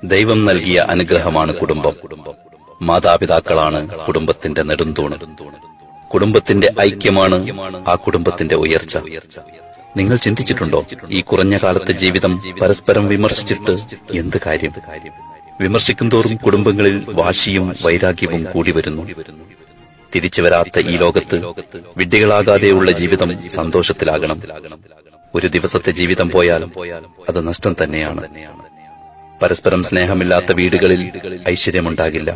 ദൈവം നൽകിയ അനുഗ്രഹമാണ് കുടുംബം മാതാപിതാക്കളാണ് കുടുംബത്തിന്റെ നെടുന്തൂണ് കുടുംബത്തിന്റെ ഐക്യമാണ് ആ കുടുംബത്തിന്റെ ഉയർച്ച നിങ്ങൾ ചിന്തിച്ചിട്ടുണ്ടോ ഈ കുറഞ്ഞ കാലത്തെ ജീവിതം പരസ്പരം വിമർശിച്ചിട്ട് എന്ത് കാര്യം വിമർശിക്കും തോറും കുടുംബങ്ങളിൽ വാശിയും വൈരാഗ്യവും കൂടി വരുന്നു തിരിച്ചു വരാത്ത ഈ ലോകത്ത് വിഡ്ഢികളാകാതെയുള്ള ജീവിതം സന്തോഷത്തിലാകണം ഒരു ദിവസത്തെ ജീവിതം പോയാൽ അത് നഷ്ടം തന്നെയാണ് പരസ്പരം സ്നേഹമില്ലാത്ത വീടുകളിൽ ഐശ്വര്യമുണ്ടാകില്ല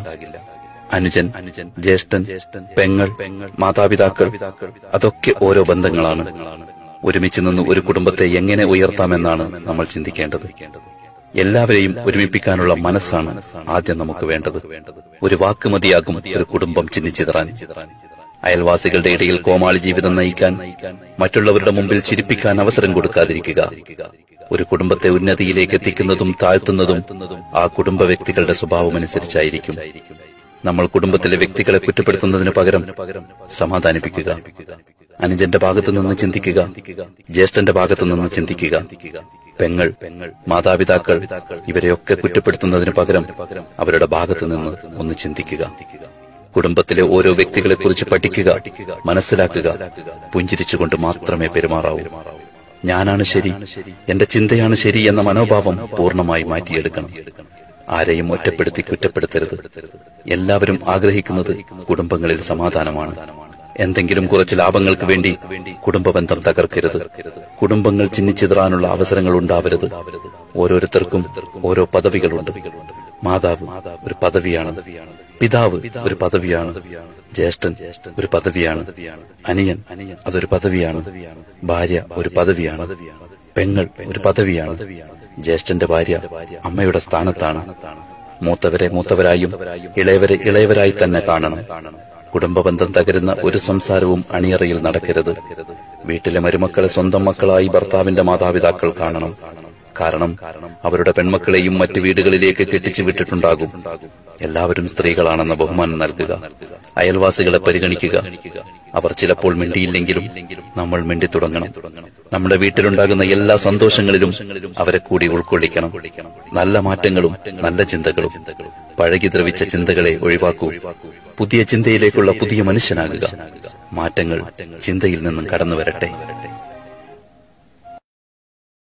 അനുജൻ ജ്യേഷ്ഠൻ പെങ്ങൾ മാതാപിതാക്കൾ അതൊക്കെ ഓരോ ബന്ധങ്ങളാണ് ഒരുമിച്ച് നിന്ന് ഒരു കുടുംബത്തെ എങ്ങനെ ഉയർത്താമെന്നാണ് നമ്മൾ ചിന്തിക്കേണ്ടത് എല്ലാവരെയും ഒരുമിപ്പിക്കാനുള്ള മനസ്സാണ് ആദ്യം നമുക്ക് വേണ്ടത് ഒരു വാക്ക് മതിയാകും ഒരു കുടുംബം ചിന്നിച്ചിതറാൻ അയൽവാസികളുടെ ഇടയിൽ കോമാളി ജീവിതം നയിക്കാൻ മറ്റുള്ളവരുടെ മുമ്പിൽ ചിരിപ്പിക്കാൻ അവസരം കൊടുക്കാതിരിക്കുക ഒരു കുടുംബത്തെ ഉന്നതിയിലേക്ക് എത്തിക്കുന്നതും താഴ്ത്തുന്നതും ആ കുടുംബ വ്യക്തികളുടെ സ്വഭാവമനുസരിച്ചായിരിക്കും നമ്മൾ കുടുംബത്തിലെ വ്യക്തികളെ കുറ്റപ്പെടുത്തുന്നതിന് പകരം സമാധാനിപ്പിക്കുക അനുജന്റെ ഭാഗത്തു നിന്ന് ചിന്തിക്കുക ജ്യേഷ്ഠന്റെ ഭാഗത്തു നിന്ന് ചിന്തിക്കുക പെങ്ങൾ മാതാപിതാക്കൾ ഇവരെയൊക്കെ കുറ്റപ്പെടുത്തുന്നതിന് പകരം അവരുടെ ഭാഗത്തു നിന്ന് ഒന്ന് ചിന്തിക്കുക കുടുംബത്തിലെ ഓരോ വ്യക്തികളെ കുറിച്ച് പഠിക്കുക മനസ്സിലാക്കുക പുഞ്ചിരിച്ചുകൊണ്ട് മാത്രമേ പെരുമാറാവൂ ഞാനാണ് ശരി എന്റെ ചിന്തയാണ് ശരി എന്ന മനോഭാവം പൂർണ്ണമായി മാറ്റിയെടുക്കണം ആരെയും ഒറ്റപ്പെടുത്തി കുറ്റപ്പെടുത്തരുത് എല്ലാവരും ആഗ്രഹിക്കുന്നത് കുടുംബങ്ങളിൽ സമാധാനമാണ് എന്തെങ്കിലും കുറച്ച് ലാഭങ്ങൾക്ക് വേണ്ടി കുടുംബ ബന്ധം തകർക്കരുത് കുടുംബങ്ങൾ ചിന്നിച്ചിതറാനുള്ള അവസരങ്ങൾ ഉണ്ടാവരുത് ഓരോരുത്തർക്കും ഓരോ പദവികളുണ്ട് മാതാവ് ഒരു പദവിയാണ് പിതാവ് ഒരു പദവിയാണ് ജ്യേഷ്ഠൻ ഒരു പദവിയാണ് അനിയൻ അതൊരു പദവിയാണ് ഭാര്യ ഒരു പദവിയാണ് പെങ്ങൾ ഒരു പദവിയാണ് ജ്യേഷ്ഠന്റെ ഭാര്യ അമ്മയുടെ സ്ഥാനത്താണ് മൂത്തവരെ മൂത്തവരായും ഇളയവരെ ഇളയവരായി തന്നെ കാണണം കുടുംബ ബന്ധം തകരുന്ന ഒരു സംസാരവും അണിയറയിൽ നടക്കരുത് വീട്ടിലെ മരുമക്കളെ സ്വന്തം മക്കളായി ഭർത്താവിന്റെ മാതാപിതാക്കൾ കാണണം കാരണം അവരുടെ പെൺമക്കളെയും മറ്റു വീടുകളിലേക്ക് കെട്ടിച്ചു വിട്ടിട്ടുണ്ടാകും എല്ലാവരും സ്ത്രീകളാണെന്ന ബഹുമാനം നൽകുക അയൽവാസികളെ പരിഗണിക്കുക അവർ ചിലപ്പോൾ മിണ്ടിയില്ലെങ്കിലും നമ്മൾ മിണ്ടി തുടങ്ങണം നമ്മുടെ വീട്ടിലുണ്ടാകുന്ന എല്ലാ സന്തോഷങ്ങളിലും അവരെ കൂടി ഉൾക്കൊള്ളിക്കണം നല്ല മാറ്റങ്ങളും നല്ല ചിന്തകളും പഴകി ദ്രവിച്ച ചിന്തകളെ ഒഴിവാക്കൂ പുതിയ ചിന്തയിലേക്കുള്ള പുതിയ മനുഷ്യനാകുക മാറ്റങ്ങൾ ചിന്തയിൽ നിന്നും കടന്നു വരട്ടെ